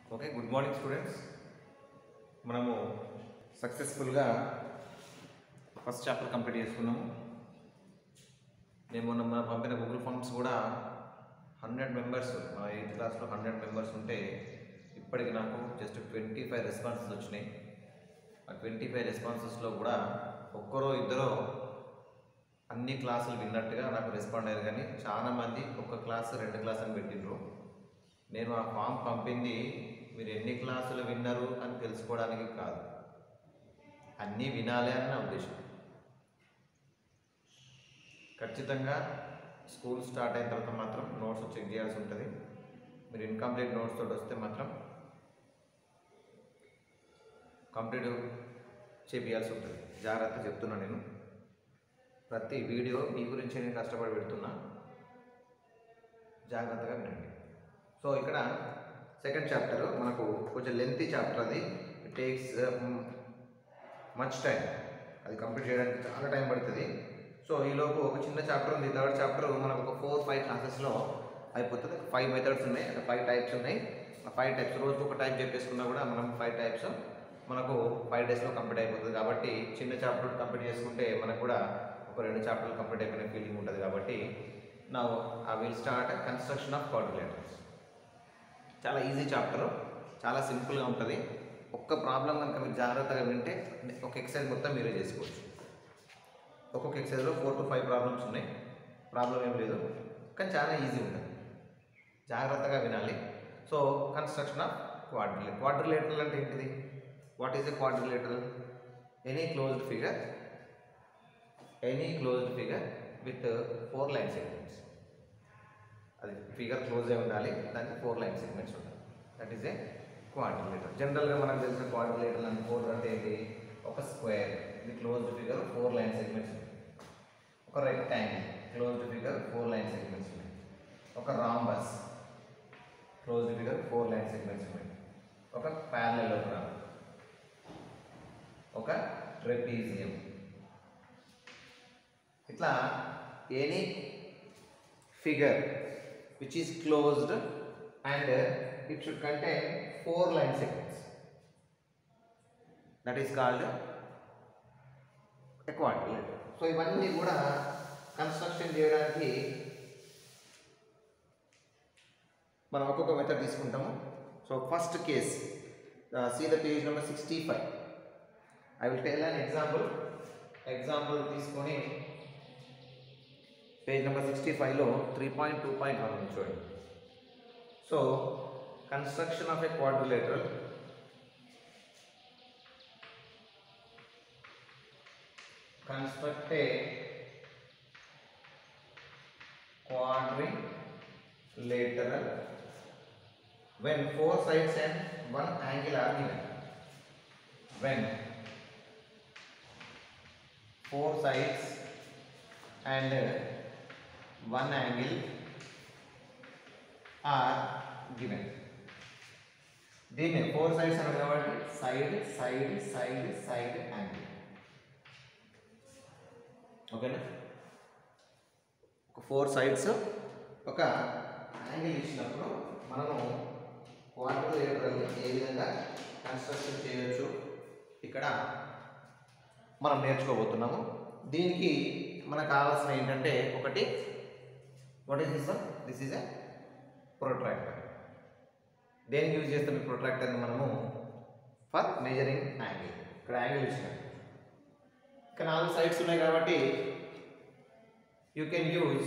Okay good morning students మనము సక్సెస్ఫుల్గా first chapter complete చేసుకున్నాము నేను మొన్న మన పంపిన గూగుల్ ఫామ్స్ కూడా హండ్రెడ్ మెంబర్స్ మా ఎయిత్ క్లాస్లో హండ్రెడ్ మెంబర్స్ ఉంటే ఇప్పటికి నాకు జస్ట్ ట్వంటీ ఫైవ్ రెస్పాన్సెస్ వచ్చినాయి ఆ ట్వంటీ ఫైవ్ రెస్పాన్సెస్లో కూడా ఒక్కరో ఇద్దరో అన్ని క్లాసులు విన్నట్టుగా నాకు రెస్పాండ్ అయ్యారు కానీ చాలా మంది ఒక్క క్లాస్ రెండు క్లాస్ అని పెట్టిండ్రు నేను ఆ ఫామ్ పంపింది మీరు ఎన్ని క్లాసులు విన్నారు అని తెలుసుకోవడానికి కాదు అన్నీ వినాలి అని నా ఉద్దేశం ఖచ్చితంగా స్కూల్ స్టార్ట్ అయిన తర్వాత మాత్రం నోట్స్ చెక్ చేయాల్సి ఉంటుంది మీరు ఇన్కంప్లీట్ నోట్స్ తోటి వస్తే మాత్రం కంప్లీట్ చేపియాల్సి ఉంటుంది జాగ్రత్త చెప్తున్నా నేను ప్రతి వీడియో మీ గురించి నేను కష్టపడి పెడుతున్నా జాగ్రత్తగా వినండి సో ఇక్కడ సెకండ్ చాప్టర్ మనకు కొంచెం లెంతీ చాప్టర్ అది ఇట్ టేక్స్ మచ్ టైం అది కంప్లీట్ చేయడానికి చాలా టైం పడుతుంది సో ఈలోపు ఒక చిన్న చాప్టర్ ఉంది థర్డ్ చాప్టర్ మనకు ఒక ఫోర్ ఫైవ్ క్లాసెస్లో అయిపోతుంది ఫైవ్ మెథడ్స్ ఉన్నాయి అంటే ఫైవ్ టైప్స్ ఉన్నాయి ఆ ఫైవ్ టైప్స్ రోజుకు ఒక టైప్ చెప్పేసుకున్నా కూడా మనం ఫైవ్ టైప్స్ మనకు ఫైవ్ డేస్లో కంప్లీట్ అయిపోతుంది కాబట్టి చిన్న చాప్టర్ కంప్లీట్ చేసుకుంటే మనకు కూడా ఒక రెండు చాప్టర్లు కంప్లీట్ అయిపోయిన ఫీలింగ్ ఉంటుంది కాబట్టి నా I will start construction of quadrilaterals చాలా ఈజీ చాప్టర్ చాలా సింపుల్గా ఉంటుంది ఒక్క ప్రాబ్లం కనుక మీరు జాగ్రత్తగా వింటే ఒక ఎక్సర్సైజ్ మొత్తం మీరే చేసుకోవచ్చు ఒక్కొక్క ఎక్సర్సైజ్లో ఫోర్ టు ఫైవ్ ప్రాబ్లమ్స్ ఉన్నాయి ప్రాబ్లం ఏం లేదు కానీ చాలా ఈజీ ఉంటుంది జాగ్రత్తగా వినాలి so construction of quadrilateral quadrilateral అంటే ఏంటిది what is a quadrilateral any closed figure any closed figure with four line segments అది ఫిగర్ క్లోజ్ అయి ఉండాలి దానికి ఫోర్ లైన్ సెగ్మెంట్స్ ఉంటాయి దట్ ఈస్ ఏ క్వాడ్రిలేటర్ జనరల్గా మనకు తెలిసిన క్వాడ్రిలేటర్ అంటే ఫోర్ అంటే ఏంటి ఒక స్క్వేర్ ఇది closed figure four line segments ఉన్నాయి ఒక rectangle closed figure four line segments ఉన్నాయి ఒక rhombus closed figure four line segments ఉన్నాయి ఒక ప్యారలలోగ్రామ్ ఒక ట్రెపీజియం ఇట్లా any figure which is closed and uh, it should contain four line segments that is called a quadrilateral so ఇవన్నీ కూడా construction చేయడానికి మనం ఒక్కొక్క మెథడ్ తీసుకుంటాము so first case see the page number sixty five I will tell an example example తీసుకొని page number sixty ఫైవ్లో three point two point one చూడండి so construction of a quadrilateral construct a quadrilateral when four sides and one angle are given when four sides and one angle are given దీన్ని four sides అన్నారు కాబట్టి side side side side angle ఓకేనా ఒక four sides ఒక angle ఇచ్చినప్పుడు మనము క్వాడ్రిలేటరల్ని ఏ విధంగా construction చేయొచ్చు ఇక్కడ మనం నేర్చుకోబోతున్నాము దీనికి మనకు కావాల్సిన ఏంటంటే ఒకటి what is this one this is a protractor దేనికి యూజ్ చేస్తాం ఈ ప్రొట్రాక్టర్ని మనము ఫర్ మెజరింగ్ యాంగిల్ ఇక్కడ యాంగిల్ ఇచ్చినాం ఇక్కడ నాలుగు సైడ్స్ ఉన్నాయి కాబట్టి you can use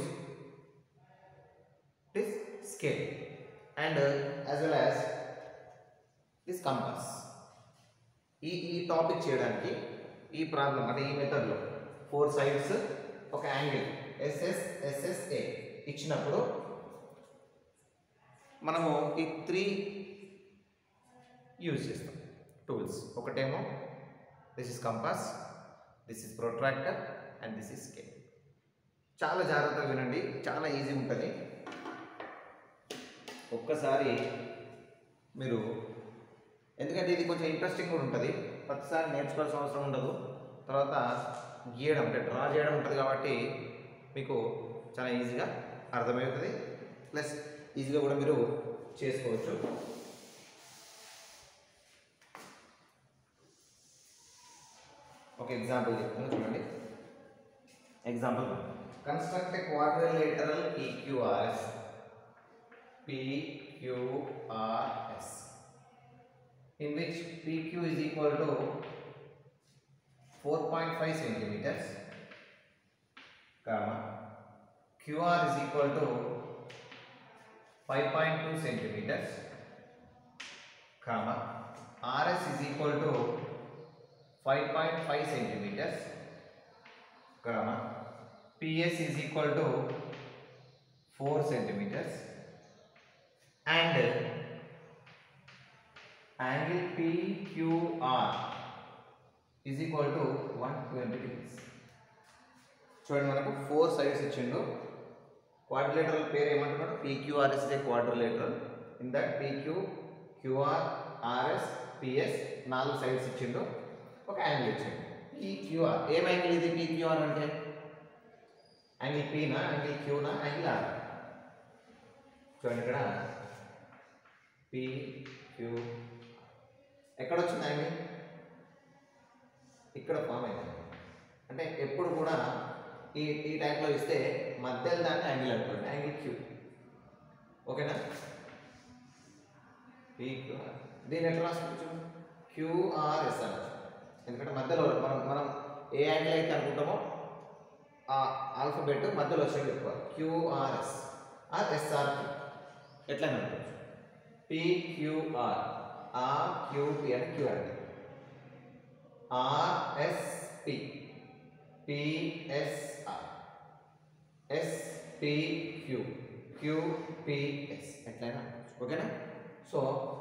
this scale and as well as this compass ఈ ఈ టాపిక్ చేయడానికి ఈ ప్రాబ్లం అంటే ఈ మెథడ్లో ఫోర్ సైడ్స్ ఒక యాంగిల్ ఎస్ఎస్ ఎస్ఎస్ఏ ఇచ్చినప్పుడు మనము ఈ త్రీ యూజ్ చేస్తాం టూల్స్ ఒకటేమో this is compass this is protractor and this is scale చాలా జాగ్రత్తగా వినండి చాలా ఈజీ ఉంటుంది ఒక్కసారి మీరు ఎందుకంటే ఇది కొంచెం ఇంట్రెస్టింగ్ కూడా ఉంటుంది ప్రతిసారి నేర్చుకోవాల్సిన అవసరం ఉండదు తర్వాత గీయడం అంటే డ్రా చేయడం ఉంటుంది కాబట్టి మీకు చాలా ఈజీగా అర్థమవుతుంది ప్లస్ ఈజీగా కూడా మీరు చేసుకోవచ్చు ఒక ఎగ్జాంపుల్ చెప్తాను చూడండి example construct a quadrilateral PQRS PQRS in which PQ is equal to 4.5 centimeters comma QR is equal to 5.2 centimeters comma RS is equal to 5.5 centimeters comma PS is equal to 4 centimeters and angle PQR is equal to 120 degrees. చూడండి మనకు four sides ఇచ్చిండు quadrilateral పేరు ఏమంటున్నాడు PQRS a quadrilateral in that PQ QR RS PS నాలుగు sides ఇచ్చిండు ఒక angle ఇచ్చిండు PQR ఏం యాంగిల్ ఇది పీక్యూఆర్ అంటే యాంగిల్ పీనా యాంగిల్ క్యూనా యాంగిల్ ఆర్ చూడండి ఇక్కడ పి క్యూ ఎక్కడ వచ్చింది యాంగిల్ ఇక్కడ ఫామ్ అయింది అంటే ఎప్పుడు కూడా ఈ ఈ టైప్లో ఇస్తే మధ్యలో దాన్ని యాంగిల్ అనుకోండి యాంగిల్ క్యూ ఓకేనా పి క్యూఆర్ దీన్ని ఎట్లా రాసుకోవచ్చు క్యూఆర్ఎస్ అనొచ్చు ఎందుకంటే మధ్యలో మనం మనం ఏ యాంగిల్ అయితే అనుకుంటామో ఆ ఆల్ఫబెట్ మధ్యలో వచ్చేది ఎక్కువ క్యూఆర్ఎస్ ఆర్ ఎస్ఆర్పి ఎట్లా అనుకోవచ్చు పిక్యూఆర్ ఆర్ క్యూపి అంటే క్యూ అంటే ఆర్ఎస్పి పిఎస్ఆర్ ఎస్పిక్యూ క్యూపిఎస్ ఎట్లయినా ఓకేనా సో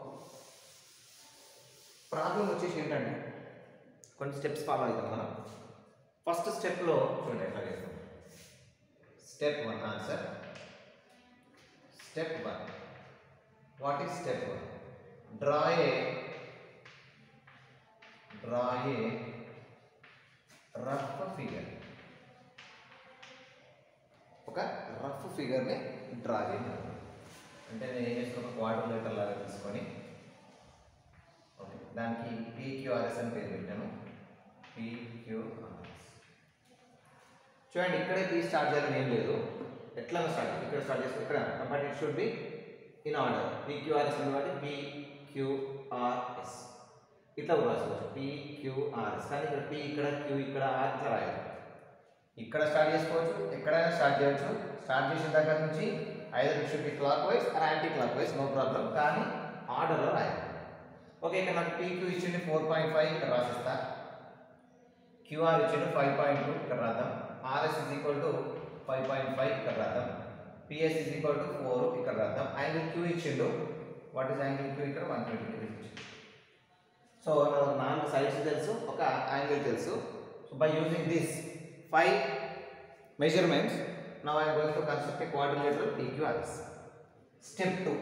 ప్రాబ్లం వచ్చేసి ఏంటంటే కొన్ని స్టెప్స్ ఫాలో అవుతాం మనం ఫస్ట్ స్టెప్లో చూడండి ఎట్లా చేస్తాం step one answer step one what is step one draw a draw a rough figure ఒక రఫ్ ఫిగర్ని డ్రా చేయాలి అంటే నేను ఏం చేస్తున్నా ఒక క్వాడ్రిలేటర్ లాగా తీసుకొని ఓకే దానికి పీక్యూఆర్ఎస్ అని పేరు పెట్టాను పీక్యూఆర్ఎస్ చూడండి ఇక్కడే పీ స్టార్ట్ చేయాలని ఏం లేదు ఎట్లా స్టార్ట్ ఇక్కడ స్టార్ట్ చేస్తే ఇక్కడ but it should be in order PQRS ఉంది కాబట్టి పీక్యూఆర్ఎస్ ఇట్లా కూడా రాసుకోవచ్చు పీక్యూఆర్ఎస్ కానీ ఇక్కడ పీ ఇక్కడ క్యూ ఇక్కడ ఆర్ ఇట్లా రాయాలి ఇక్కడ స్టార్ట్ చేసుకోవచ్చు ఎక్కడైనా స్టార్ట్ చేయొచ్చు స్టార్ట్ చేసిన దగ్గర నుంచి either it should be clockwise or anticlockwise no problem కానీ ఆర్డర్లో రాయాలి ఓకే ఇక్కడ నాకు పీక్యూ ఇచ్చింది ఫోర్ పాయింట్ ఫైవ్ ఇక్కడ రాసిస్తా క్యూఆర్ ఇచ్చిండు ఫైవ్ పాయింట్ టూ ఇక్కడ రాద్దాం RS is equal to five point five ఇక్కడ రాద్దాం PS is equal to four ఇక్కడ రాద్దాం యాంగిల్ క్యూ ఇచ్చిండు వాట్ ఈస్ యాంగిల్ క్యూ ఇక్కడ వన్ ట్వంటీ డిగ్రీస్ ఇచ్చిండు సో నాకు నాలుగు సైడ్స్ తెలుసు ఒక యాంగిల్ తెలుసు so by using this five measurements now I'm going to construct a quadrilateral PQRS step two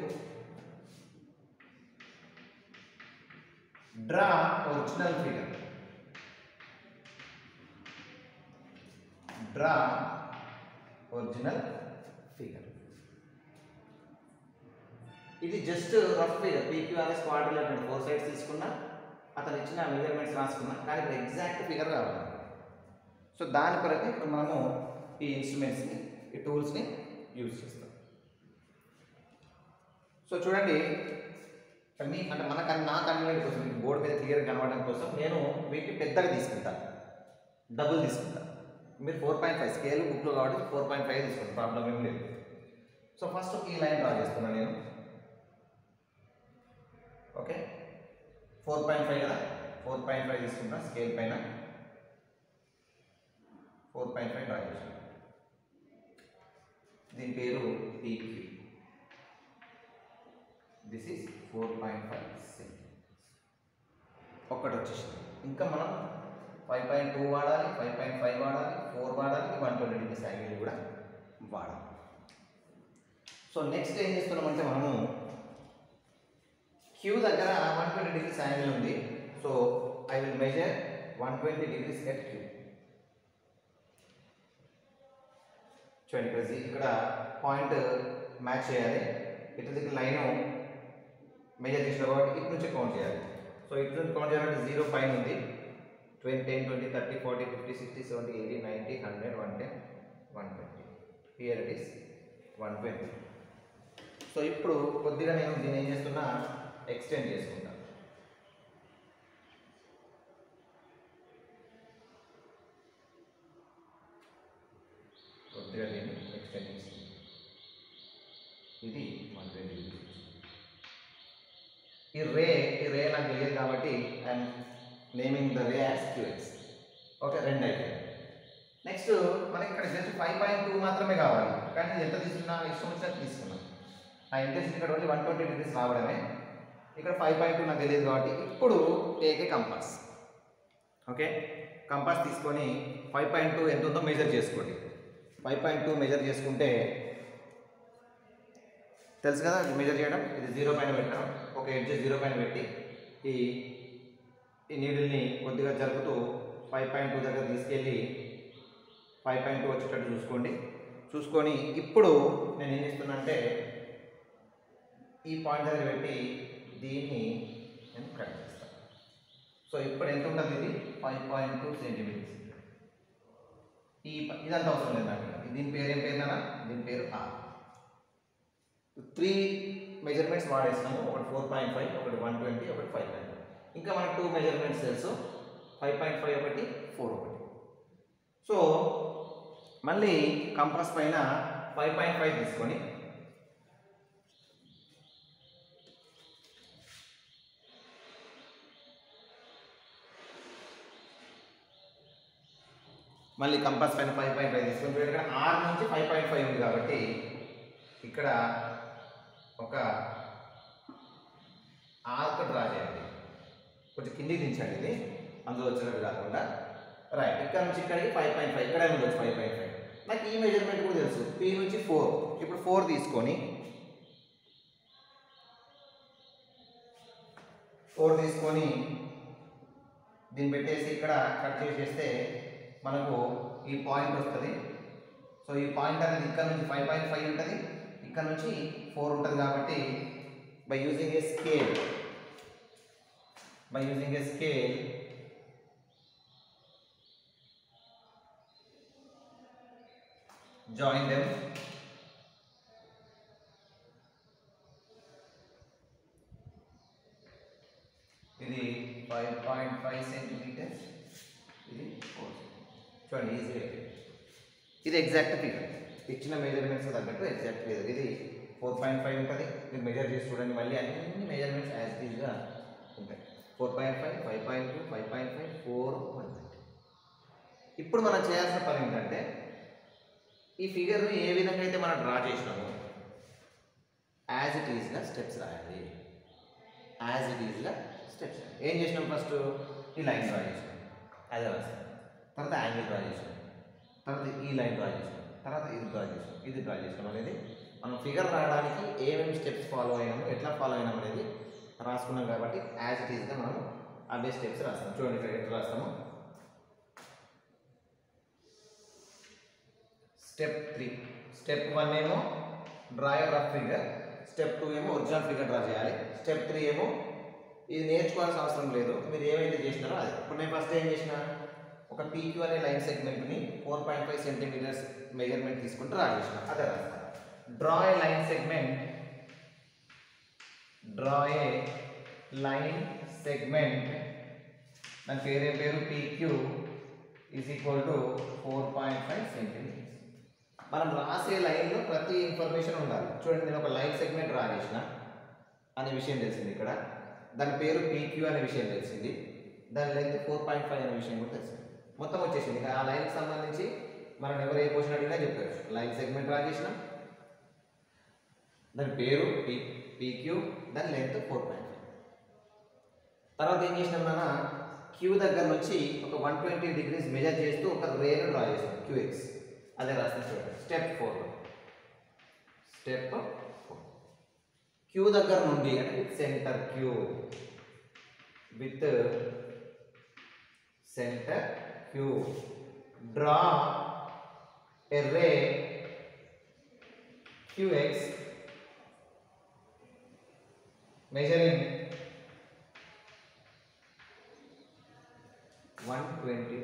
draw original figure draw original figure ఇది just rough figure PQRS quadrilateral four sides తీసుకున్నా అతను ఇచ్చిన measurements రాసుకున్నా కానీ ఇప్పుడు exact figure కావాలి so దాని కొరకు ఇప్పుడు మనము ఈ ఇన్స్ట్రుమెంట్స్ని ఈ టూల్స్ని యూజ్ చేస్తాం సో చూడండి ఇక్కడ మీ అంటే మన కన్- నా కన్వీనియంట్ కోసం మీకు బోర్డు మీద క్లియర్ కనబడడం కోసం నేను వీటిని పెద్దగా తీసుకుంటాను డబుల్ తీసుకుంటాను మీరు ఫోర్ పాయింట్ ఫైవ్ స్కేల్ బుక్లో కాబట్టి ఫోర్ పాయింట్ ఫైవ్ తీసుకుంటాను ప్రాబ్లం ఏం లేదు సో ఫస్ట్ ఈ లైన్ డ్రా చేస్తున్నాను నేను ఓకే ఫోర్ పాయింట్ ఫైవ్ కదా ఫోర్ పాయింట్ ఫైవ్ తీసుకుంటా స్కేల్ పైన ఫోర్ పాయింట్ ఫైవ్ డ్రా చేసాను దీని పేరు PQ this is four point five ఒక్కటి వచ్చేసింది ఇంకా మనం ఫైవ్ పాయింట్ టూ వాడాలి ఫైవ్ పాయింట్ ఫైవ్ వాడాలి ఫోర్ వాడాలి వన్ ట్వంటీ డిగ్రీస్ యాంగిల్ కూడా వాడాలి సో నెక్స్ట్ ఏం చేస్తున్నామంటే మనము క్యూ దగ్గర వన్ ట్వంటీ డిగ్రీస్ యాంగిల్ ఉంది so I will measure one twenty degrees at Q చూడండి ఇక్కడ జీ- ఇక్కడ పాయింట్ మ్యాచ్ చేయాలి ఇటు దగ్గర లైన్ మెజర్ చేసిన కాబట్టి ఇటు నుంచి కౌంట్ చేయాలి సో ఇటు నుంచి కౌంట్ చేయాలంటే జీరో పైన ఉంది twenty ten twenty thirty forty fifty sixty seventy eighty ninety hundred one ten one twenty here it is one twenty so ఇప్పుడు కొద్దిగా నేను దీన్ని ఏం చేస్తున్నా ఎక్స్టెండ్ చేసుకుంటా కొద్దిగా దీన్ని ఎక్స్టెండ్ చేస్తుంది ఇది వన్ ట్వంటీ ఈ రే ఈ రే నాకు తెలియదు కాబట్టి I'm naming the ray as QX okay రెండు అయిపోయాయి నెక్స్ట్ మనకి ఇక్కడ జస్ట్ ఫైవ్ పాయింట్ టూ మాత్రమే కావాలి కానీ ఇది ఎంత తీసుకున్నా ఇష్టం వచ్చినట్టు తీసుకున్నాం ఆ ఇంట్రెస్ట్ ఇక్కడ ఓన్లీ వన్ ట్వంటీ డిగ్రీస్ రావడమే ఇక్కడ ఫైవ్ పాయింట్ టూ నాకు తెలియదు కాబట్టి ఇప్పుడు take a compass okay compass తీసుకొని ఫైవ్ పాయింట్ టూ ఎంత ఉందో మెజర్ చేసుకోండి ఫైవ్ పాయింట్ టూ మెజర్ చేసుకుంటే తెలుసు కదా మెజర్ చేయడం ఇది జీరో పైన పెట్టడం ఒక ఎడ్జ్ జీరో పైన పెట్టి ఈ ఈ నీడిల్ని కొద్దిగా జరుపుతూ ఫైవ్ పాయింట్ టూ దగ్గర తీసుకెళ్ళి ఫైవ్ పాయింట్ టూ వచ్చేటట్టు చూసుకోండి చూసుకొని ఇప్పుడు నేను ఏం చేస్తున్నా అంటే ఈ పాయింట్ దగ్గర పెట్టి దీన్ని నేను కట్ చేస్తాను సో ఇప్పుడు ఎంత ఉంటుంది ఇది ఫైవ్ పాయింట్ టూ సెంటీమీటర్స్ ఈ ప- ఇదంతా అవసరం లేదు నాకు దీని పేరు ఏం పేరు నాన్న దీని పేరు ఆర్ త్రీ మెజర్మెంట్స్ వాడేసినాము ఒకటి ఫోర్ పాయింట్ ఫైవ్ ఒకటి వన్ ట్వంటీ ఒకటి ఫైవ్ పాయింట్ ఇంకా మనకు టూ మెజర్మెంట్స్ తెలుసు ఫైవ్ పాయింట్ ఫైవ్ ఒకటి ఫోర్ ఒకటి సో మళ్ళీ కంపాస్ పైన ఫైవ్ పాయింట్ ఫైవ్ తీసుకొని మళ్ళీ కంపాస్ పైన ఫైవ్ పాయింట్ ఫైవ్ తీసుకొని చూడండి ఇక్కడ ఆర్ నుంచి ఫైవ్ పాయింట్ ఫైవ్ ఉంది కాబట్టి ఇక్కడ ఒక ఆర్క్ డ్రా చేయండి కొంచెం కిందికి దించండి ఇది అందులో వచ్చినట్టు కాకుండా రైట్ ఇక్కడ నుంచి ఇక్కడికి ఫైవ్ పాయింట్ ఫైవ్ ఇక్కడ ఉండొచ్చు ఫైవ్ పాయింట్ ఫైవ్ నాకు ఈ మెజర్మెంట్ కూడా తెలుసు పీ నుంచి ఫోర్ ఇప్పుడు ఫోర్ తీసుకొని ఫోర్ తీసుకొని దీన్ని పెట్టేసి ఇక్కడ కట్ చేసేస్తే మనకు ఈ పాయింట్ వస్తుంది సో ఈ పాయింట్ అనేది ఇక్కడ నుంచి ఫైవ్ పాయింట్ ఫైవ్ ఉంటుంది ఇక్కడ నుంచి ఫోర్ ఉంటుంది కాబట్టి by using a scale by using a scale join them ఇది ఫైవ్ పాయింట్ ఫైవ్ సెంటీమీటర్స్ ఇది ఫోర్ చూడండి ఈజీగా ఇది ఎగ్జాక్ట్ ఫిగర్ ఇచ్చిన మెజర్మెంట్స్ తగ్గట్టు ఎగ్జాక్ట్ ఫిగర్ ఇది ఫోర్ పాయింట్ ఫైవ్ ఉంటుంది మీరు మెజర్ చేసి చూడండి మళ్ళీ అన్ని మెజర్మెంట్స్ యాజ్ టీజ్గా ఉంటాయి four point five five point two five point five four one ఇప్పుడు మనం చేయాల్సిన పని ఏంటంటే ఈ ఫిగర్ని ఏ విధంగా అయితే మనం డ్రా చేసినామో యాజ్ ఇట్ ఈజ్గా స్టెప్స్ రాయాలి యాజ్ ఇట్ ఈజ్గా స్టెప్స్ ఏం చేసినాం ఫస్ట్ ఈ లైన్ డ్రా చేసినాం అదే రాసాం తర్వాత యాంగిల్ డ్రా చేసినాం తర్వాత ఈ లైన్ డ్రా చేసినాం తర్వాత ఇది డ్రా చేసినాం ఇది డ్రా చేసినాం అనేది మనం ఫిగర్ రాయడానికి ఏమేమి స్టెప్స్ ఫాలో అయినాము ఎట్లా ఫాలో అయినాం అనేది రాసుకున్నాం కాబట్టి యాజ్ ఇట్ ఈజ్గా మనం అవే స్టెప్స్ రాస్తాం చూడండి ఇక్కడ ఎట్లా రాస్తాము స్టెప్ త్రీ స్టెప్ వన్ ఏమో draw rough figure step two ఏమో ఒరిజినల్ ఫిగర్ డ్రా చేయాలి స్టెప్ త్రీ ఏమో ఇది నేర్చుకోవాల్సిన అవసరం లేదు మీరు ఏమైతే చేసినారో అది ఇప్పుడు నేను ఫస్ట్ ఏం చేసిన ఒక పీక్యూ అనే లైన్ సెగ్మెంట్ని four point five centimetres measurement తీసుకుంటూ డ్రా చేసిన అదే రాస్తాను draw a line segment draw a line segment దాని పేరే పేరు PQ is equal to four point five centimetres మనం రాసే లైన్లో ప్రతి ఇన్ఫర్మేషన్ ఉండాలి చూడండి నేను ఒక లైన్ సెగ్మెంట్ డ్రా చేసిన అనే విషయం తెలిసింది ఇక్కడ దాని పేరు పీక్యూ అనే విషయం తెలిసింది దాని లెంత్ ఫోర్ పాయింట్ ఫైవ్ అనే విషయం కూడా తెలిసింది మొత్తం వచ్చేసింది ఇంకా ఆ లైన్కి సంబంధించి మనం ఎవరు ఏ క్వశ్చన్ అడిగినా చెప్పారు లైన్ సెగ్మెంట్ డ్రా చేసినాం దాని పేరు పీ పీక్యూ దాని లెంత్ ఫోర్ పాయింట్ ఫైవ్ తర్వాత ఏం చేసినాం నాన్న క్యూ దగ్గర నుంచి ఒక వన్ ట్వంటీ డిగ్రీస్ మెజర్ చేస్తూ ఒక రేను డ్రా చేసాం క్యూఎక్స్ అదే రాసిన చూడండి step four step four Q దగ్గర నుండి అంటే with centre Q with centre Q draw a ray QX measuring one twenty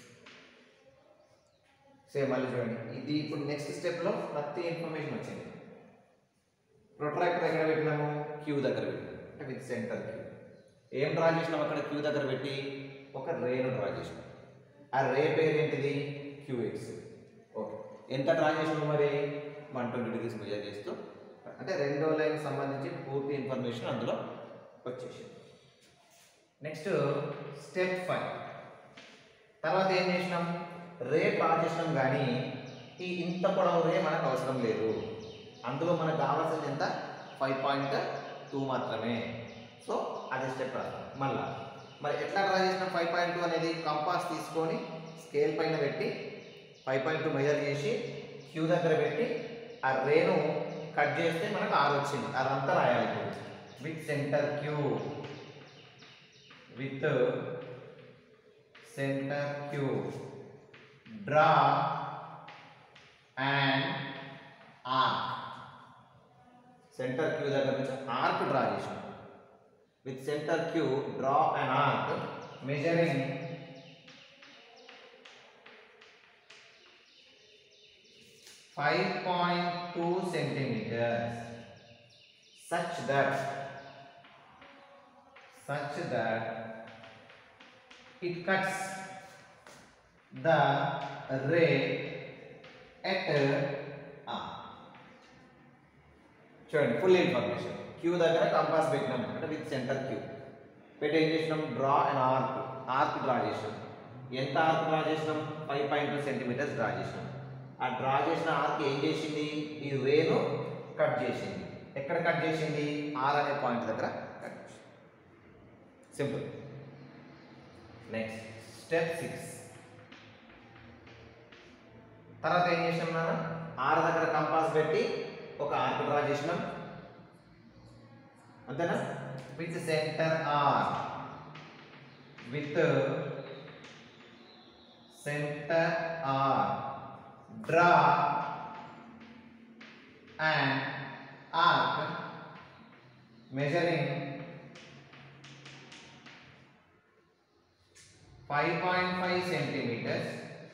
same మళ్ళీ చూడండి ఇది ఇప్పుడు నెక్స్ట్ స్టెప్లో ప్రతి ఇన్ఫర్మేషన్ వచ్చింది ప్రొట్రాక్టర్ ఎక్కడ పెట్టినాము క్యూ దగ్గర పెట్టినాము అంటే విత్ సెంటర్ క్యూ ఏం డ్రా చేసినాం అక్కడ క్యూ దగ్గర పెట్టి ఒక రేను డ్రా చేసినాం ఆ రే పేరు ఏంటిది క్యూఎక్స్ ఓకే ఎంత డ్రా చేసినాం మరి వన్ ట్వంటీ డిగ్రీస్ మెజర్ చేస్తూ అంటే రెండో లైన్ సంబంధించి పూర్తి ఇన్ఫర్మేషన్ అందులో వచ్చేసింది నెక్స్ట్ స్టెప్ ఫైవ్ తర్వాత ఏం చేసినాం రే డ్రా చేసినాం కానీ ఈ ఇంత పొడవు రే మనకు అవసరం లేదు అందులో మనకు కావాల్సింది ఎంత ఫైవ్ పాయింట్ టూ మాత్రమే సో అది స్టెప్ రాస్తాం మళ్ళా మరి ఎట్లా డ్రా చేసిన ఫైవ్ పాయింట్ టూ అనేది కంపాస్ తీసుకొని స్కేల్ పైన పెట్టి ఫైవ్ పాయింట్ టూ మెజర్ చేసి క్యూ దగ్గర పెట్టి ఆ రేను కట్ చేస్తే మనకు ఆర్ వచ్చింది అదంతా రాయాలి ఇప్పుడు with centre Q with centre Q draw and arc centre Q దగ్గర నుంచి ఆర్క్ డ్రా చేసాం with centre Q draw and arc measuring five point two centimetres such that such that it cuts the ray at R. చూడండి full information Q దగ్గర compass పెట్టినాం అంటే with centre Q పెట్టి ఏం చేసినాం draw and arc arc draw చేసినాం ఎంత arc draw చేసినాం five point two centimetres draw చేసినాం ఆ డ్రా చేసిన ఆర్క్ ఏం చేసింది ఈ రేను కట్ చేసింది ఎక్కడ కట్ చేసింది ఆర్ అనే పాయింట్ దగ్గర కట్ చేసింది సింపుల్ నెక్స్ట్ స్టెప్ సిక్స్ తర్వాత ఏం చేసినాం నాన్న ఆర్ దగ్గర కంపాస్ పెట్టి ఒక ఆర్క్ డ్రా చేసినాం అంతేనా with centre R with centre R draw and arc measuring 5.5 centimeters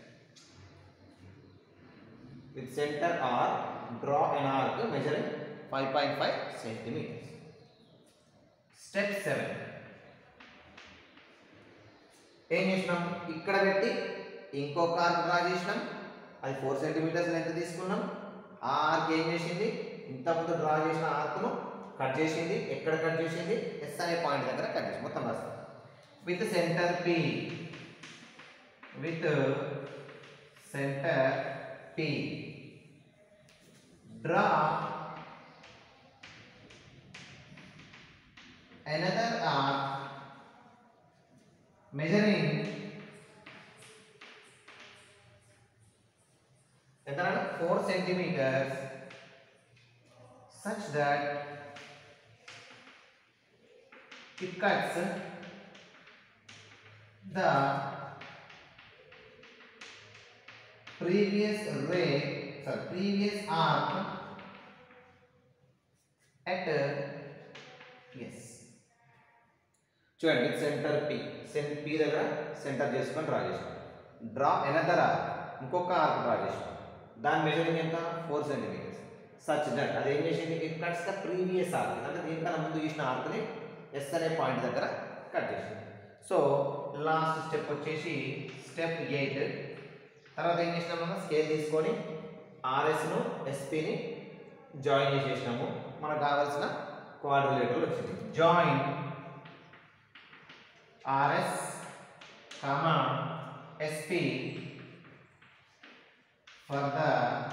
with center R draw an arc measuring 5.5 centimeters step 7 ఏం చేసినాం ఇక్కడ పెట్టి ఇంకొక ఆర్క్ డ్రా చేసినాం అది ఫోర్ సెంటీమీటర్స్ లెంత్ తీసుకున్నాం ఆ ఆర్క్ ఏం చేసింది ఇంతకుముందు డ్రా చేసిన ఆర్క్ను కట్ చేసింది ఎక్కడ కట్ చేసింది ఎస్ అనే పాయింట్ దగ్గర కట్ చేసి మొత్తం రాస్తాం with centre P with centre P draw another arc measuring ఎంత four centimetres such that it cuts the previous ray sorry previous arc at yes చూడండి సెంటర్ పి సెంట్ పి దగ్గర centre చేసుకొని draw చేసాం draw another arc ఇంకొక arc draw చేసాం దాని measuring ఎంత four centimetres such that అది ఏం చేసింది it cuts the previous arc అంటే దీనికన్నా ముందు చూసిన ఆర్క్ని ఎస్ అనే పాయింట్ దగ్గర కట్ చేసింది సో లాస్ట్ స్టెప్ వచ్చేసి స్టెప్ ఎయిట్ తర్వాత ఏం చేసినాము మనం స్కేల్ తీసుకొని ఆర్ఎస్ను ఎస్పీని జాయిన్ చేసేసినాము మనకు కావాల్సిన క్వాడ్రిలేటర్ వచ్చింది join RS comma SP for the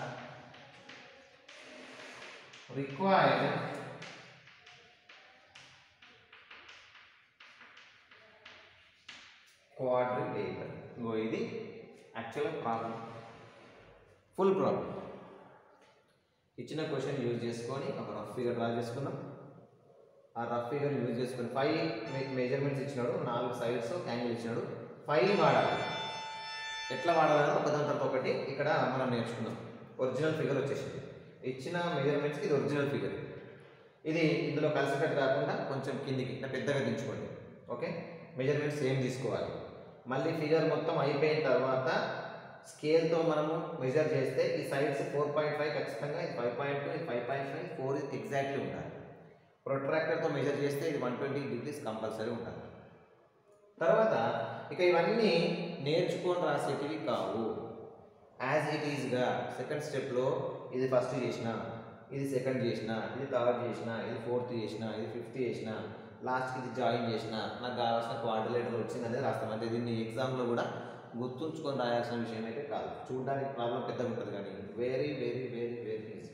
required quadrilateral ఇంకో ఇది యాక్చువల్ ప్రాబ్లం ఫుల్ ప్రాబ్లం ఇచ్చిన క్వశ్చన్ యూజ్ చేసుకొని ఒక రఫ్ ఫిగర్ డ్రా చేసుకున్నాం ఆ రఫ్ ఫిగర్ యూజ్ చేసుకొని ఫైవ్ మెజర్మెంట్స్ ఇచ్చినాడు నాలుగు సైడ్స్ యాంగిల్ ఇచ్చినాడు ఫైవ్ వాడాలి ఎట్లా వాడాలని ఒకదాని తర్వాత ఒకటి ఇక్కడ మనం నేర్చుకుందాం ఒరిజినల్ ఫిగర్ వచ్చేసింది ఇచ్చిన మెజర్మెంట్స్కి ఇది ఒరిజినల్ ఫిగర్ ఇది ఇందులో కలిసికట్టు కాకుండా కొంచెం కిందికి అంటే పెద్దగా దించుకోండి ఓకే మెజర్మెంట్స్ ఏం తీసుకోవాలి మళ్ళీ ఫిగర్ మొత్తం అయిపోయిన తర్వాత స్కేల్తో మనము మెజర్ చేస్తే ఈ సైడ్స్ ఫోర్ పాయింట్ ఫైవ్ ఖచ్చితంగా ఇది ఫైవ్ పాయింట్ టూ ఇది ఫైవ్ పాయింట్ ఫైవ్ ఫోర్ ఇది ఎగ్జాక్ట్లీ ఉండాలి ప్రొట్రాక్టర్తో మెజర్ చేస్తే ఇది వన్ ట్వంటీ డిగ్రీస్ కంపల్సరీ ఉంటుంది తర్వాత ఇక ఇవన్నీ నేర్చుకొని రాసేటివి కావు యాజ్ ఇట్ ఈజ్గా సెకండ్ స్టెప్లో ఇది ఫస్ట్ చేసిన ఇది సెకండ్ చేసిన ఇది థర్డ్ చేసిన ఇది ఫోర్త్ చేసిన ఇది ఫిఫ్త్ చేసిన లాస్ట్కి ఇది జాయిన్ చేసిన నాకు కావాల్సిన క్వాడ్రిలేటర్ వచ్చింది అనేది రాస్తాం అంటే దీన్ని ఎగ్జామ్లో కూడా గుర్తుంచుకొని రాయాల్సిన విషయం అయితే కాదు చూడడానికి ప్రాబ్లం పెద్దగా ఉంటుంది కానీ very very very very easy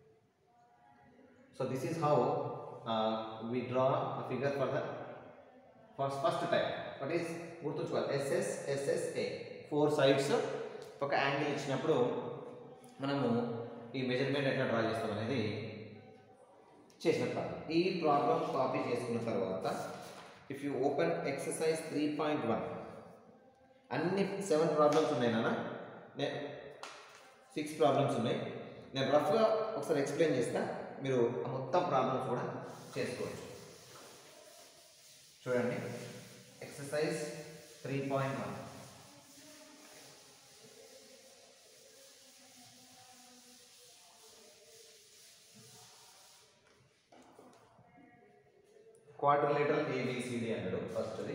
so this is how we draw figure for the first first type what is గుర్తుంచుకోవాలి ఎస్ఎస్ ఎస్ఎస్ఏ ఫోర్ సైడ్స్ ఒక యాంగిల్ ఇచ్చినప్పుడు మనము ఈ మెజర్మెంట్ ఎట్లా డ్రా చేస్తాం అనేది చేసిన ప్రాబ్లం ఈ ప్రాబ్లం కాపీ చేసుకున్న తర్వాత if you open exercise three point one అన్ని సెవెన్ ప్రాబ్లమ్స్ ఉన్నాయి నాన్న నేను సిక్స్ ప్రాబ్లమ్స్ ఉన్నాయి నేను రఫ్గా ఒకసారి ఎక్స్ప్లెయిన్ చేస్తా మీరు ఆ మొత్తం ప్రాబ్లమ్స్ కూడా చేసుకోవచ్చు చూడండి exercise three point one quadrilateral ABCD అన్నాడు ఫస్ట్ది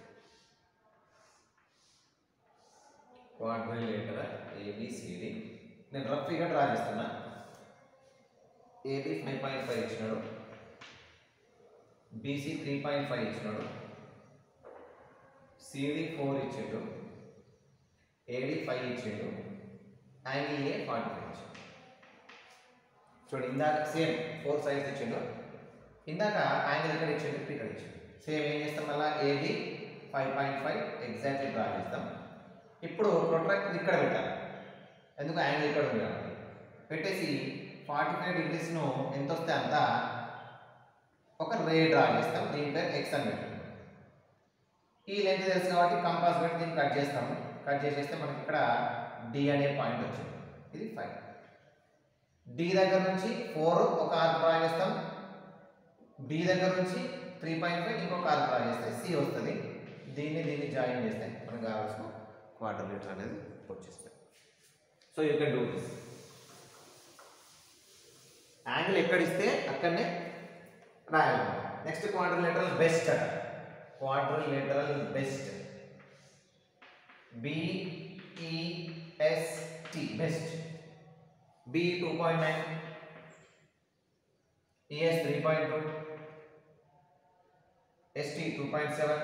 క్వాడ్రిలేటరల్ ఏబిసిడి నేను రఫ్ ఫిగర్ డ్రా చేస్తున్నా ఏబి ఫైవ్ పాయింట్ ఫైవ్ ఇచ్చినాడు బీసీ త్రీ పాయింట్ ఫైవ్ ఇచ్చినాడు సిడి ఫోర్ ఇచ్చిండు ఏడి ఫైవ్ ఇచ్చిండు యాంగిల్ ఏ ఫార్టీ ఫైవ్ ఇచ్చిండు చూడండి ఇందాక సేమ్ ఫోర్ సైజ్ ఇచ్చిండు ఇందాక యాంగిల్ ఇక్కడ ఇచ్చిండు ఇప్పుడు ఇక్కడ ఇచ్చిండు సేమ్ ఏం చేస్తాం మళ్ళీ AD five point five exactly draw చేస్తాం ఇప్పుడు ప్రొట్రాక్టర్ ఇక్కడ పెట్టాలి ఎందుకు యాంగిల్ ఇక్కడ ఉంది కాబట్టి పెట్టేసి ఫార్టీ ఫైవ్ డిగ్రీస్ను ఎంత వస్తే అంత ఒక రే డ్రా చేస్తాం దీని పేరు ఎక్స్ అని పెట్టుకుంటాం ఈ లెంత్ తెలుసు కాబట్టి కంపాస్ పెట్టి దీన్ని కట్ చేస్తాము కట్ చేసేస్తే మనకి ఇక్కడ డి అనే పాయింట్ వచ్చింది ఇది ఫైవ్ డి దగ్గర నుంచి ఫోర్ ఒక ఆర్క్ డ్రా చేస్తాం బి దగ్గర నుంచి త్రీ పాయింట్ ఫైవ్ ఇంకొక ఆర్క్ డ్రా చేస్తే సి వస్తుంది దీన్ని దీన్ని జాయిన్ చేస్తే మనకు కావాల్సిన క్వార్టర్ లీటర్ అనేది వచ్చేస్తుంది so you can do this angle ఎక్కడ ఇస్తే అక్కడనే రాయాలి నెక్స్ట్ క్వాడ్రిలేటరల్ బెస్ట్ అట quadrilateral best BEST best B two point nine ES three point two ST two point seven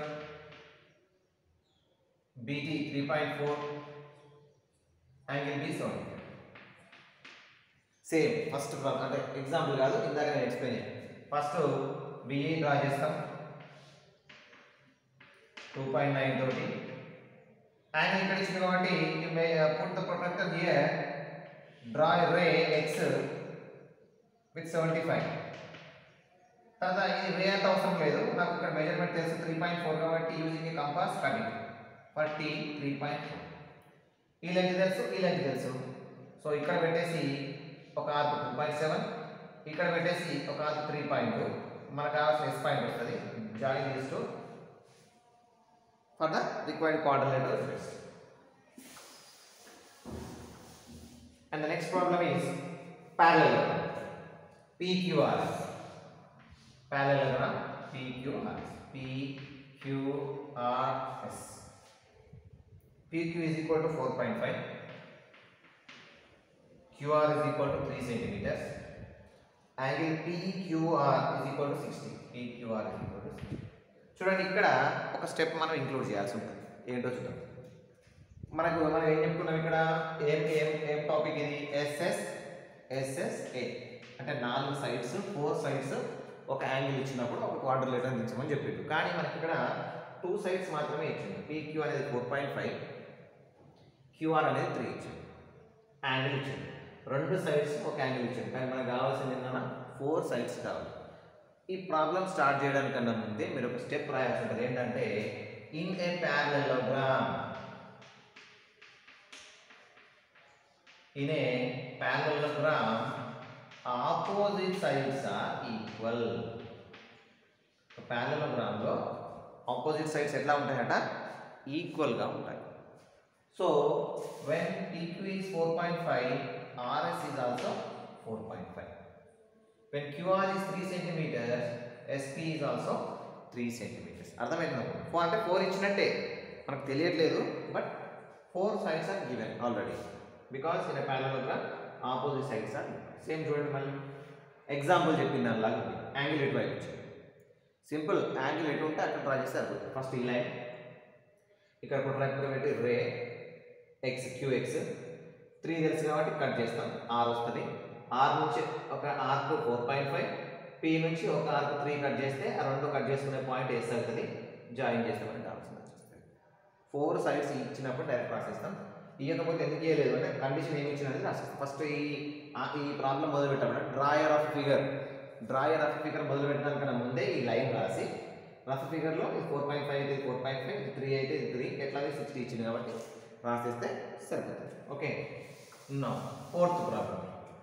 BT three point four angle B seven same first problem అంటే example కాదు ఇందాక నేను explain చేయాలి first BE draw చేస్తాం two point nine తోటి angle ఇక్కడ ఇచ్చింది కాబట్టి put the protractor here draw ray X with seventy five తర్వాత ఇది రే అంత అవసరం లేదు నాకు ఇక్కడ మెజర్మెంట్ తెలుసు త్రీ పాయింట్ ఫోర్ కాబట్టి using a compass cutting for T three point four ఈ లెంత్ తెలుసు ఈ లెంత్ తెలుసు సో ఇక్కడ పెట్టేసి ఒక ఆర్క్ టూ పాయింట్ సెవెన్ ఇక్కడ పెట్టేసి ఒక ఆర్క్ త్రీ పాయింట్ మనకు కావాల్సిన ఎస్ పాయింట్ వస్తుంది join these to for the required quadrilateral surface. And the next problem is parallelogram. PQRS. Parallelogram PQRS. PQRS. PQ is equal to 4.5. QR is equal to 3 centimeters. Angle PQR is equal to 60. PQR is equal to 60. చూడండి ఇక్కడ ఒక step మనం include చేయాల్సి ఉంటుంది ఏంటో చూద్దాం మనకు మనం ఏం చెప్పుకున్నాం ఇక్కడ ఏం ఏం ఏం టాపిక్ ఇది ఎస్ఎస్ ఎస్ఎస్ఏ అంటే నాలుగు సైడ్స్ ఫోర్ సైడ్స్ ఒక యాంగిల్ ఇచ్చినప్పుడు ఒక క్వార్టర్ లీటర్ ఇచ్చామని చెప్పిండు కానీ మనకి ఇక్కడ టూ సైడ్స్ మాత్రమే ఇచ్చింది పీక్యూ అనేది ఫోర్ పాయింట్ ఫైవ్ క్యూఆర్ అనేది త్రీ ఇచ్చింది యాంగిల్ ఇచ్చింది రెండు సైడ్స్ ఒక యాంగిల్ ఇచ్చింది కానీ మనకు కావాల్సింది ఏంటన్నా ఫోర్ సైడ్స్ కావాలి ఈ ప్రాబ్లం స్టార్ట్ చేయడానికన్నా ముందే మీరు ఒక స్టెప్ రాయాల్సి ఉంటుంది ఏంటంటే in a parallelogram in a parallelogram opposite sides are equal ప్యారలలోగ్రామ్లో ఆపోజిట్ సైడ్స్ ఎట్లా ఉంటాయట ఈక్వల్గా ఉంటాయి so when PQ is 4.5 RS is also 4.5 when QR is 3 centimeters SP is also 3 centimeters అర్థమైంది నాకు ఫోర్ అంటే ఫోర్ ఇచ్చినట్టే మనకు తెలియట్లేదు but four sides are given already because in parallelogram opposite sides are same చూడండి మళ్ళీ ఎగ్జాంపుల్ చెప్పిన దానిలాగా ఉంది యాంగిల్ ఎటు వైపు వచ్చింది సింపుల్ యాంగిల్ ఎటు ఉంటే అక్కడ డ్రా చేస్తే సరిపోతుంది ఫస్ట్ ఈ లైన్ ఇక్కడ ప్రొట్రాక్టర్ పెట్టి రే ఎక్స్ క్యూఎక్స్ త్రీ తెలుసు కాబట్టి కట్ చేస్తాం ఆర్ వస్తుంది ఆర్ నుంచి ఒక arc four point five P నుంచి ఒక ఆర్కు త్రీ కట్ చేస్తే ఆ రెండు కట్ చేసుకునే పాయింట్ ఎస్ అవుతుంది జాయిన్ చేస్తామని కావాల్సింది వచ్చేస్తుంది ఫోర్ సైడ్స్ ఇచ్చినప్పుడు డైరెక్ట్ రాసేస్తాం ఇవ్వకపోతే ఎందుకు ఇవ్వలేదు అంటే కండిషన్ ఏమి ఇచ్చినది రాసేస్తాం ఫస్ట్ ఈ ఆ- ఈ ప్రాబ్లం మొదలు పెట్టాము drawer of figure drawer of figure మొదలు పెట్టడానికన్నా ముందే ఈ లైన్ రాసి రఫ్ ఫిగర్లో ఇది ఫోర్ పాయింట్ ఫైవ్ ఇది ఫోర్ పాయింట్ ఫైవ్ ఇది త్రీ అయితే ఇది త్రీ ఎట్లాగే సిక్స్టీ ఇచ్చింది కాబట్టి రాసేస్తే సరిపోతుంది okay no fourth problem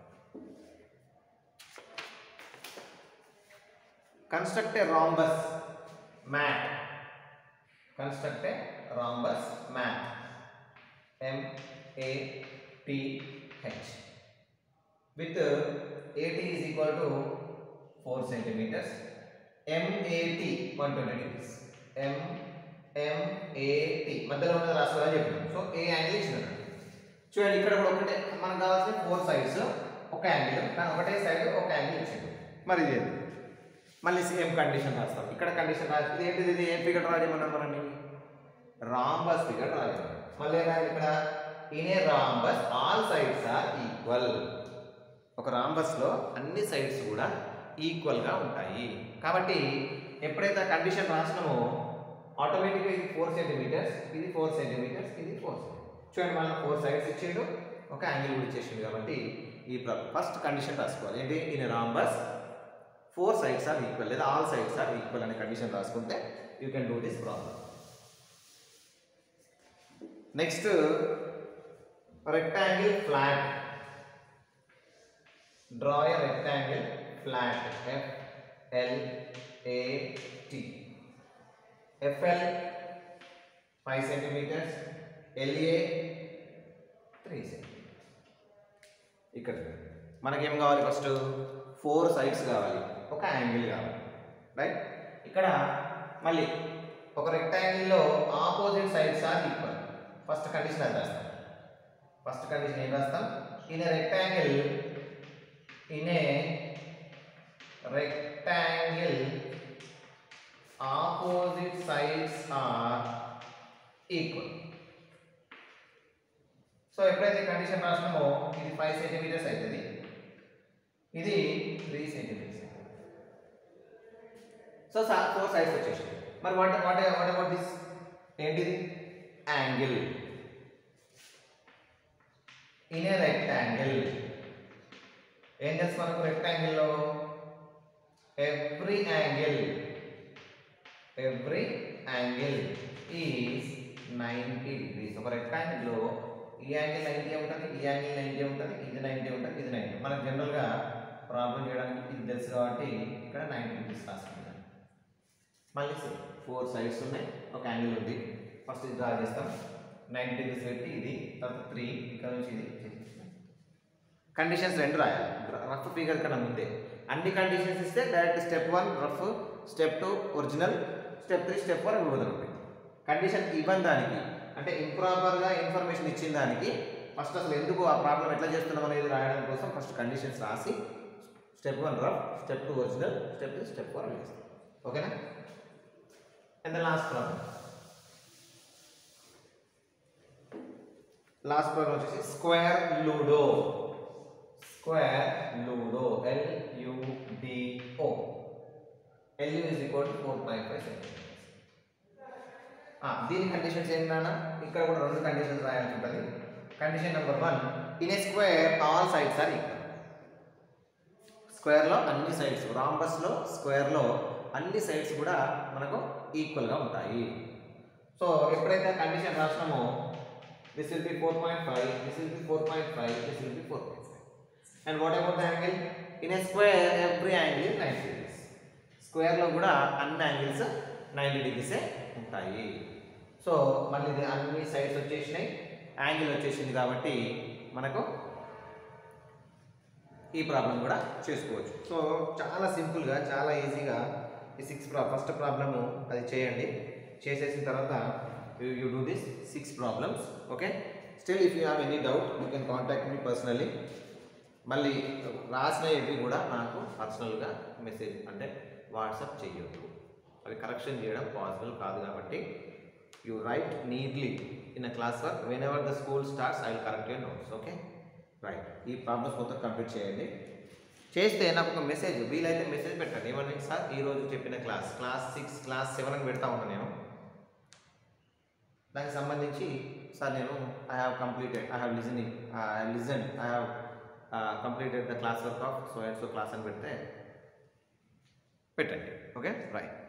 construct a rhombus mat construct a rhombus mat m a t h with uh, at is equal to 4 centimeters m a t 120 degrees m m a t మధ్యలో ఉన్నది రాసుకోవాలని చెప్పాను so ఏ angle ఇచ్చినాడు చూడండి ఇక్కడ కూడా ఒకటే మనకు కావాల్సిన ఫోర్ సైడ్స్ ఒక యాంగిల్ కానీ ఒకటే సైడ్ ఒక యాంగిల్ ఇచ్చిండు మరి ఇది ఏంటి? మళ్ళీ సేమ్ కండిషన్ రాస్తాం ఇక్కడ కండిషన్ రాసి ఇది ఏంటిది ఇది ఏ ఫిగర్ రాయమన్నాం మనండి రాంబస్ ఫిగర్ రాయమన్నాం మళ్ళీ ఏమైంది ఇక్కడ in a rhombus all sides are equal ఒక రాంబస్లో అన్ని సైడ్స్ కూడా ఈక్వల్గా ఉంటాయి కాబట్టి ఎప్పుడైతే ఆ కండిషన్ రాసినామో ఆటోమేటిక్గా ఇది ఫోర్ సెంటీమీటర్స్ ఇది ఫోర్ సెంటీమీటర్స్ ఇది ఫోర్ చూడండి మనం ఫోర్ సైడ్స్ ఇచ్చిండు ఒక యాంగిల్ కూడా ఇచ్చేసిండు కాబట్టి ఈ ఫస్ట్ కండిషన్ రాసుకోవాలి ఏంటి in rhombus four sides are equal లేదా ఆల్ సైడ్స్ ఆర్ ఈక్వల్ అనే కండిషన్ రాసుకుంటే you can do this problem next rectangle FLAT draw a rectangle FLAT F L A T FL five centimeters LA three centimeters ఇక్కడ మనకేం కావాలి first four sides కావాలి ఒక angle కావాలి right ఇక్కడ మళ్ళీ ఒక రెక్టాంగిల్లో opposite sides are equal first condition అది రాస్తాం ఫస్ట్ కండిషన్ ఏం రాస్తాం in a rectangle in a rectangle opposite sides are equal so ఎప్పుడైతే కండిషన్ రాసినామో ఇది ఫైవ్ సెంటీమీటర్స్ అవుతుంది ఇది three centimeters so four sides వచ్చేసి మరి what what what about this ఏంటిది యాంగిల్ ఇన్ ఏ రెక్టాంగిల్ ఏం తెలుసు మనకు రెక్టాంగిల్లో every angle every angle is ninety degrees ఒక రెక్టాంగిల్లో ఈ యాంగిల్ నైంటీ ఉంటుంది ఈ యాంగిల్ నైంటీ ఉంటుంది ఇది నైంటీ ఉంటుంది ఇది నైంటీ మనకు జనరల్గా ప్రాబ్లం చేయడానికి ఇది తెలుసు కాబట్టి ఇక్కడ నైంటీ డిగ్రీస్ రాసుకుంటాం మళ్ళీ ఫోర్ సైడ్స్ ఉన్నాయి ఒక యాంగిల్ ఉంది ఫస్ట్ ఇది డ్రా చేస్తాం నైంటీ డిగ్రీస్ పెట్టి ఇది తర్వాత త్రీ ఇక్కడ నుంచి ఇది కండిషన్స్ రెండు రాయాలి రఫ్ ఫిగర్ కన్నా ముందే అన్ని కండిషన్స్ ఇస్తే direct step one rough step two original step three step four విభజన ఉంటాయి కండిషన్ ఇవ్వని దానికి అంటే ఇంప్రాపర్గా ఇన్ఫర్మేషన్ ఇచ్చిన దానికి ఫస్ట్ అసలు ఎందుకు ఆ ప్రాబ్లం ఎట్లా చేస్తున్నాం అనేది రాయడం కోసం ఫస్ట్ కండిషన్స్ రాసి step one rough step two original step three step four వేస్తాం ఓకేనా and the last problem last problem వచ్చేసి square ludo square ludo L UDO LU is equal to four point five centimeters దీని conditions ఏంటన్నా ఇక్కడ కూడా రెండు conditions రాయాల్సి ఉంటుంది condition number one in a square all sides are equal స్క్వేర్లో అన్ని సైడ్స్ రాంబస్లో స్క్వేర్లో అన్ని సైడ్స్ కూడా మనకు ఈక్వల్గా ఉంటాయి సో ఎప్పుడైతే కండిషన్ రాసినామో this will be four point five this will be four point five this will be four point five and what about the angle in a square every angle is ninety degrees స్క్వేర్లో కూడా అన్ని angles ninety డిగ్రీసే ఉంటాయి so so మళ్ళీ ఇది అన్ని sides వచ్చేసినాయి angle వచ్చేసింది కాబట్టి మనకు ఈ ప్రాబ్లం కూడా చేసుకోవచ్చు సో చాలా సింపుల్గా చాలా ఈజీగా ఈ సిక్స్ ప్రా ఫస్ట్ ప్రాబ్లము అది చేయండి చేసేసిన తర్వాత you you do this six problems okay still if you have any doubt you can contact me personally మళ్ళీ రాసినవి కూడా నాకు పర్సనల్గా మెసేజ్ అంటే వాట్సాప్ చేయొద్దు అవి కరెక్షన్ చేయడం పాసిబుల్ కాదు కాబట్టి you write neatly in a class work whenever the school starts I will correct your notes okay right ఈ ప్రాబ్లమ్స్ మొత్తం కంప్లీట్ చేయండి చేస్తే నాకు ఒక మెసేజ్ వీలైతే మెసేజ్ పెట్టండి ఏమని సార్ ఈరోజు చెప్పిన class class six class seven అని పెడతా ఉన్నాను నేను దానికి సంబంధించి సార్ నేను I have completed I have listening I have listen I have completed the class work of so and so class అని పెడితే పెట్టండి ఓకే రైట్